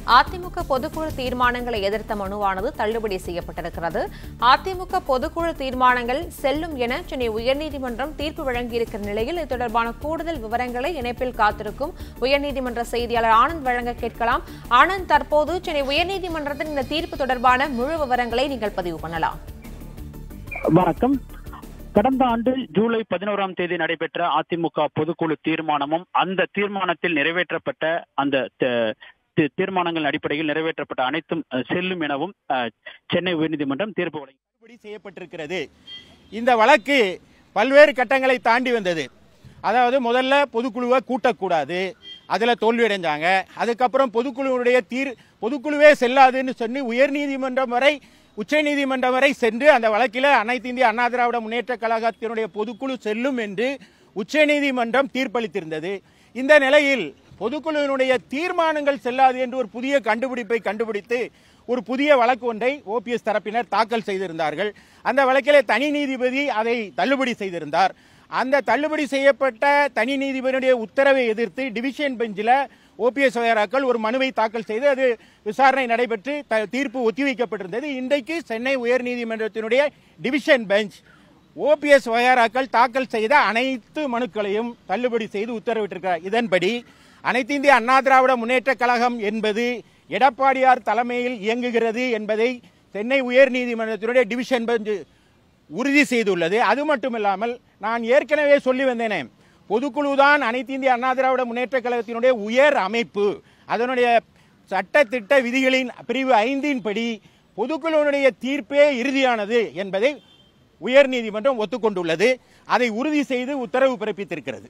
அதிமுக பொதுக்குழு தீர்மானங்களை எதிர்த்த மனுவானது தள்ளுபடி செய்யப்பட்டிருக்கிறது அதிமுக பொதுக்குழு தீர்மானங்கள் செல்லும் என சென்னை உயர்நீதிமன்றம் தீர்ப்பு வழங்கியிருக்கிற நிலையில் இது தொடர்பான கூடுதல் விவரங்களை இணைப்பில் காத்திருக்கும் உயர்நீதிமன்ற செய்தியாளர் ஆனந்த் வழங்க கேட்கலாம் ஆனந்த் தற்போது சென்னை உயர்நீதிமன்றத்தின் இந்த தீர்ப்பு தொடர்பான முழு விவரங்களை நீங்கள் பதிவு பண்ணலாம் வணக்கம் கடந்த ஆண்டு ஜூலை பதினோராம் தேதி நடைபெற்ற அதிமுக பொதுக்குழு தீர்மானமும் அந்த தீர்மானத்தில் நிறைவேற்றப்பட்ட அந்த த- தி- தீர்மானங்கள் அடிப்படையில் நிறைவேற்றப்பட்ட அனைத்தும் அஹ், செல்லும் எனவும் அஹ், சென்னை உயர்நீதிமன்றம் தீர்ப்பு வழங்கி தள்ளுபடி செய்யப்பட்டிருக்கிறது இந்த வழக்கு பல்வேறு கட்டங்களை தாண்டி வந்தது அதாவது முதல்ல பொதுக்குழுவை கூட்டக்கூடாது அதில் தோல்வியடைஞ்சாங்க அதுக்கப்புறம் பொதுக்குழுவுடைய தீர் பொதுக்குழுவே செல்லாதுன்னு சொல்லி உயர்நீதிமன்றம் வரை உச்சநீதிமன்றம் வரை சென்று அந்த வழக்கில் அனைத்து இந்திய அண்ணா திராவிட முன்னேற்ற கழகத்தினுடைய பொதுக்குழு செல்லும் என்று உச்சநீதிமன்றம் தீர்ப்பளித்திருந்தது இந்த நிலையில் பொதுக்குழுவினுடைய தீர்மானங்கள் செல்லாது என்று ஒரு புதிய கண்டுபிடிப்பை கண்டுபிடித்து ஒரு புதிய வழக்கு ஒன்றை ஓபிஎஸ் தரப்பினர் தாக்கல் செய்திருந்தார்கள் அந்த வழக்கிலே தனி நீதிபதி அதை தள்ளுபடி செய்திருந்தார் அந்த தள்ளுபடி செய்யப்பட்ட தனி நீதிபதியுடைய உத்தரவை எதிர்த்து டிவிஷன் பெஞ்சில் ஓபிஎஸ் வகைராக்கள் ஒரு மனுவை தாக்கல் செய்து அது விசாரணை நடைபெற்று த- தீர்ப்பு ஒத்திவைக்கப்பட்டிருந்தது இன்றைக்கு சென்னை உயர்நீதிமன்றத்தினுடைய டிவிஷன் பெஞ்ச் ஓபிஎஸ் வகைராக்கள் தாக்கல் செய்த அனைத்து மனுக்களையும் தள்ளுபடி செய்து உத்தரவிட்டிருக்கிறார் இதன்படி அனைத்து இந்திய அண்ணா திராவிட முன்னேற்ற கழகம் என்பது எடப்பாடியார் தலைமையில் இயங்குகிறது என்பதை சென்னை உயர்நீதிமன்றத்தினுடைய டிவிஷன் பெஞ்ச் உறுதி செய்துள்ளது அது மட்டுமில்லாமல் நான் ஏற்கனவே சொல்லி வந்தேனே பொதுக்குழுதான் அனைத்து இந்திய அண்ணா திராவிட முன்னேற்ற கழகத்தினுடைய உயர் அமைப்பு அதனுடைய சட்டத்திட்ட விதிகளின் பிரிவு ஐந்தின் படி பொதுக்குழுவினுடைய தீர்ப்பே இறுதியானது என்பதை உயர்நீதிமன்றம் ஒத்துக்கொண்டுள்ளது அதை உறுதி செய்து உத்தரவு பிறப்பித்திருக்கிறது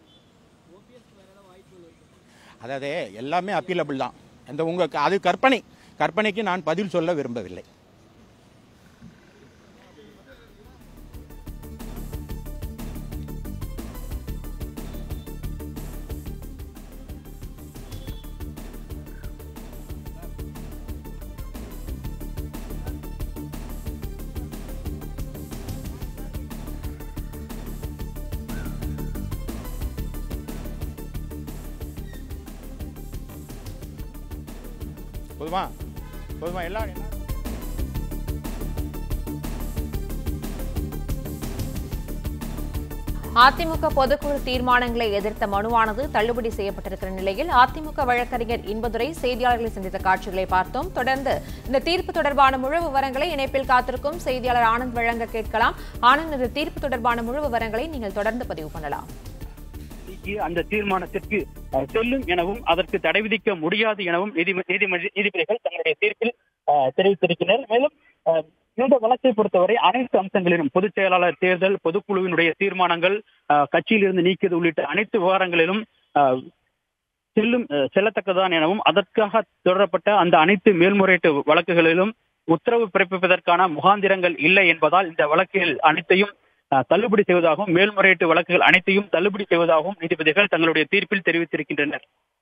அதாவது எல்லாமே அப்பீலபிள் தான் அந்த உங்க அது கற்பனை கற்பனைக்கு நான் பதில் சொல்ல விரும்பவில்லை போதுமா போதுமா எல்லாம் எல்லாம் அதிமுக பொதுக்குழு தீர்மானங்களை எதிர்த்த மனுவானது தள்ளுபடி செய்யப்பட்டிருக்கிற நிலையில் அதிமுக வழக்கறிஞர் இன்பதுரை செய்தியாளர்களை சந்தித்த காட்சிகளை பார்த்தோம் தொடர்ந்து இந்த தீர்ப்பு தொடர்பான முழு விவரங்களை இணைப்பில் காத்திருக்கும் செய்தியாளர் ஆனந்த் வழங்க கேட்கலாம் ஆனந்த் இந்த தீர்ப்பு தொடர்பான முழு விவரங்களை நீங்கள் தொடர்ந்து பதிவு பண்ணலாம் நீக்கி அந்த தீர்மானத்திற்கு அஹ், செல்லும் எனவும் அதற்கு தடை விதிக்க முடியாது எனவும் நீதிம- நீதிமன்ற நீதிபதிகள் தங்களுடைய தீர்ப்பில் அஹ், தெரிவித்திருக்கிறார் மேலும் அஹ், இந்த வழக்கை பொறுத்தவரை அனைத்து அம்சங்களிலும் பொதுச் செயலாளர் தேர்தல் பொதுக்குழுவினுடைய தீர்மானங்கள் அஹ், கட்சியிலிருந்து நீக்கியது உள்ளிட்ட அனைத்து விவகாரங்களிலும் அஹ், செல்லும் அஹ், செல்லத்தக்கதான் எனவும் அதற்காக தொடரப்பட்ட அந்த அனைத்து மேல்முறையீட்டு வழக்குகளிலும் உத்தரவு பிறப்பிப்பதற்கான முகாந்திரங்கள் இல்லை என்பதால் இந்த வழக்கில் அனைத்தையும் அஹ், தள்ளுபடி செய்வதாகவும் மேல்முறையீட்டு வழக்குகள் அனைத்தையும் தள்ளுபடி செய்வதாகவும் நீதிபதிகள் தங்களுடைய தீர்ப்பில் தெரிவித்திருக்கின்றனர்